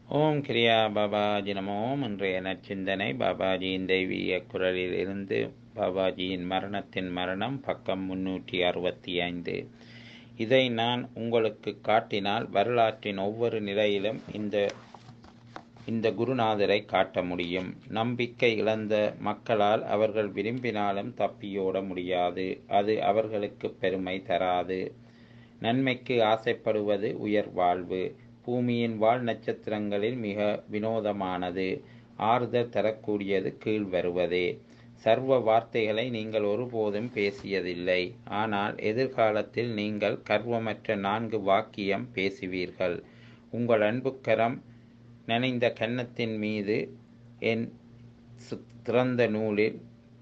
ஓம் கிரியா பாபாஜி நமோம் இன்றைய நற்சிந்தனை பாபாஜியின் தெய்வீக குரலில் இருந்து பாபாஜியின் மரணத்தின் மரணம் பக்கம் முன்னூற்றி அறுபத்தி ஐந்து இதை நான் உங்களுக்கு காட்டினால் வரலாற்றின் ஒவ்வொரு நிலையிலும் இந்த இந்த குருநாதரை காட்ட முடியும் நம்பிக்கை இழந்த மக்களால் அவர்கள் விரும்பினாலும் தப்பியோட முடியாது அது அவர்களுக்கு பெருமை தராது நன்மைக்கு ஆசைப்படுவது உயர் வாழ்வு பூமியின் வாழ் நட்சத்திரங்களில் மிக வினோதமானது ஆறுதல் தரக்கூடியது கீழ் வருவதே சர்வ வார்த்தைகளை நீங்கள் ஒருபோதும் பேசியதில்லை ஆனால் எதிர்காலத்தில் நீங்கள் கர்வமற்ற நான்கு வாக்கியம் பேசுவீர்கள் உங்கள் அன்புக்கரம் நனைந்த கன்னத்தின் மீது என் திறந்த நூலில்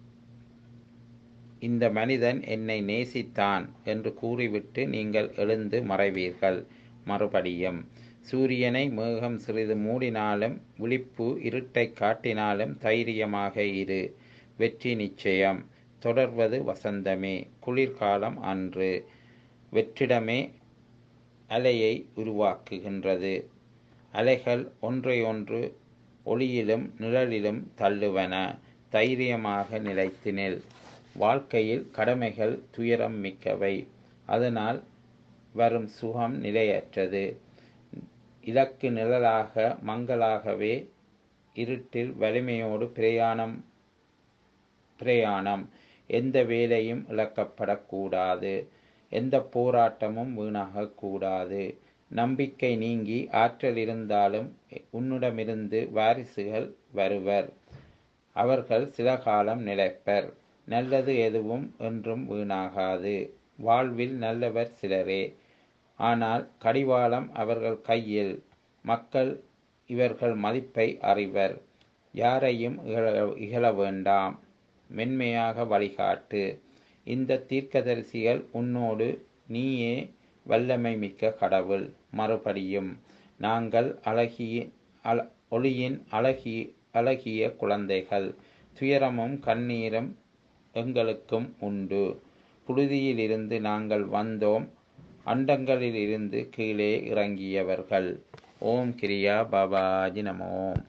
இந்த மனிதன் என்னை நேசித்தான் என்று கூறிவிட்டு நீங்கள் எழுந்து மறைவீர்கள் மறுபடியும் சூரியனை மேகம் சிறிது மூடினாலும் விழிப்பு இருட்டை காட்டினாலும் தைரியமாக இரு வெற்றி நிச்சயம் தொடர்வது வசந்தமே குளிர்காலம் அன்று வெற்றிடமே அலையை உருவாக்குகின்றது அலைகள் ஒன்றையொன்று ஒளியிலும் நிழலிலும் தள்ளுவன தைரியமாக நிலைத்து நில் வாழ்க்கையில் கடமைகள் துயரம் மிக்கவை அதனால் வரும் சுகம் நிலையற்றது இலக்கு நிழலாக மங்களாகவே இருட்டில் வலிமையோடு பிரயாணம் பிரயாணம் எந்த வேலையும் இழக்கப்படக்கூடாது எந்த போராட்டமும் வீணாகக்கூடாது நம்பிக்கை நீங்கி ஆற்றல் இருந்தாலும் உன்னிடமிருந்து வாரிசுகள் வருவர் அவர்கள் சில காலம் நிலைப்பர் நல்லது எதுவும் என்றும் வீணாகாது வாழ்வில் நல்லவர் சிலரே ஆனால் கடிவாளம் அவர்கள் கையில் மக்கள் இவர்கள் மதிப்பை அறிவர் யாரையும் இகழ வேண்டாம் மென்மையாக வழிகாட்டு இந்த தீர்க்கதரிசிகள் உன்னோடு நீயே வல்லமை மிக்க கடவுள் மறுபடியும் நாங்கள் அழகிய அல ஒளியின் அழகி அழகிய குழந்தைகள் துயரமும் கண்ணீரும் எங்களுக்கும் உண்டு புழுதியிலிருந்து நாங்கள் வந்தோம் அண்டங்களிலிருந்து கீழே இறங்கியவர்கள் ஓம் கிரியா பாபாஜி நமோம்